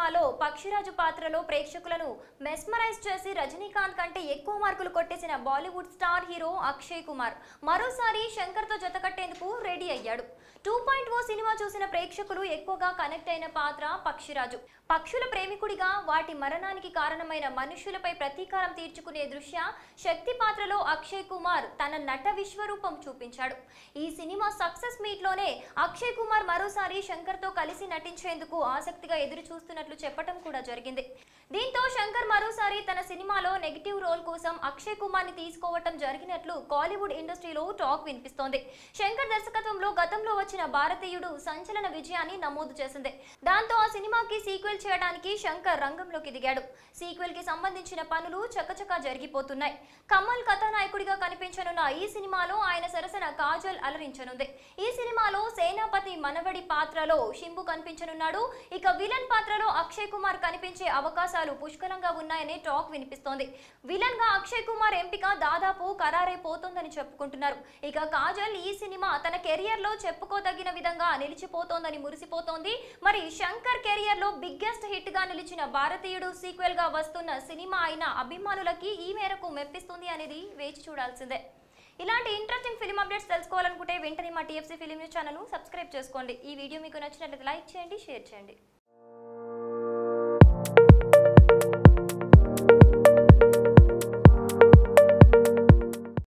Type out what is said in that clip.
సినిమాలో పక్షిరాజు పాత్రలో ప్రేక్షకులను మెస్మరైజ్ చేసి రజనీకాంత్ కంటే ఎక్కువ మార్కులు కొట్టేసిన Bollywood star hero Akshay Kumar మరోసారి శంకర్తో జతకట్టేందుకు రెడీ అయ్యాడు టూ పాయింట్ ఓ సినిమా చూసిన ప్రేక్షకులు ఎక్కువగా కనెక్ట్ అయిన పాత్ర పక్షిరాజు పక్షుల ప్రేమికుడిగా వాటి మరణానికి కారణమైన మనుషులపై ప్రతీకారం తీర్చుకునే దృశ్య శక్తి పాత్రలో అక్షయ్ కుమార్ తన నట విశ్వరూపం చూపించాడు ఈ సినిమా సక్సెస్ మీట్ లోనే అక్షయ్ కుమార్ మరోసారి శంకర్ తో కలిసి నటించేందుకు ఆసక్తిగా ఎదురు చూస్తున్నట్లు చెప్పడం కూడా జరిగింది దీంతో శంకర్ మరోసారి తన సినిమాలో నెగిటివ్ రోల్ కోసం అక్షయ్ కుమార్ ని తీసుకోవటం జరిగినట్లు కాలీవుడ్ ఇండస్ట్రీలో టాక్ వినిపిస్తోంది శంకర్ దర్శకత్వంలో గతంలో వచ్చిన భారతీయుడు సంచలన విజయాన్ని నమోదు చేసింది దాంతో ఆ సినిమాకి సీక్వెల్ చేయడానికి శంకర్ రంగంలోకి దిగాడు సీక్వెల్ కి సంబంధించిన పనులు చకచకా జరిగిపోతున్నాయి కమల్ కథానాయకుడిగా కనిపించనున్న ఈ సినిమాలో ఆయన సరసన కాజల్ అలరించనుంది ఈ సినిమాలో సేనాపతి మనవడి పాత్రలో షింబు కనిపించనున్నాడు ఇక విలన్ పాత్రలో అక్షయ్ కుమార్ కనిపించే అవకాశాలు పుష్కలంగా ఉన్నాయనే టాక్ వినిపిస్తోంది విలన్ గా అక్షయ్ కుమార్ ఎంపిక దాదాపు ఖరారైపోతోందని చెప్పుకుంటున్నారు ఇక కాజల్ ఈ సినిమా తన కెరియర్ లో చెప్పుకోదగిన విధంగా నిలిచిపోతోందని మురిసిపోతోంది మరి శంకర్ కెరియర్ లో బిగ్గెస్ట్ హిట్ గా నిలిచిన భారతీయుడు సీక్వెల్ గా వస్తున్న సినిమా అయిన అభిమానులకి ఈ మేరకు మెప్పిస్తుంది అనేది వేచి చూడాల్సిందే ఇలాంటి ఇంట్రెస్టింగ్ ఫిలిం అప్డేట్స్ తెలుసుకోవాలనుకుంటే వెంటనే మా TFC film news channel subscribe చేసుకోండి ఈ వీడియో మీకు నచ్చినట్లయితే లైక్ చేయండి షేర్ చేయండి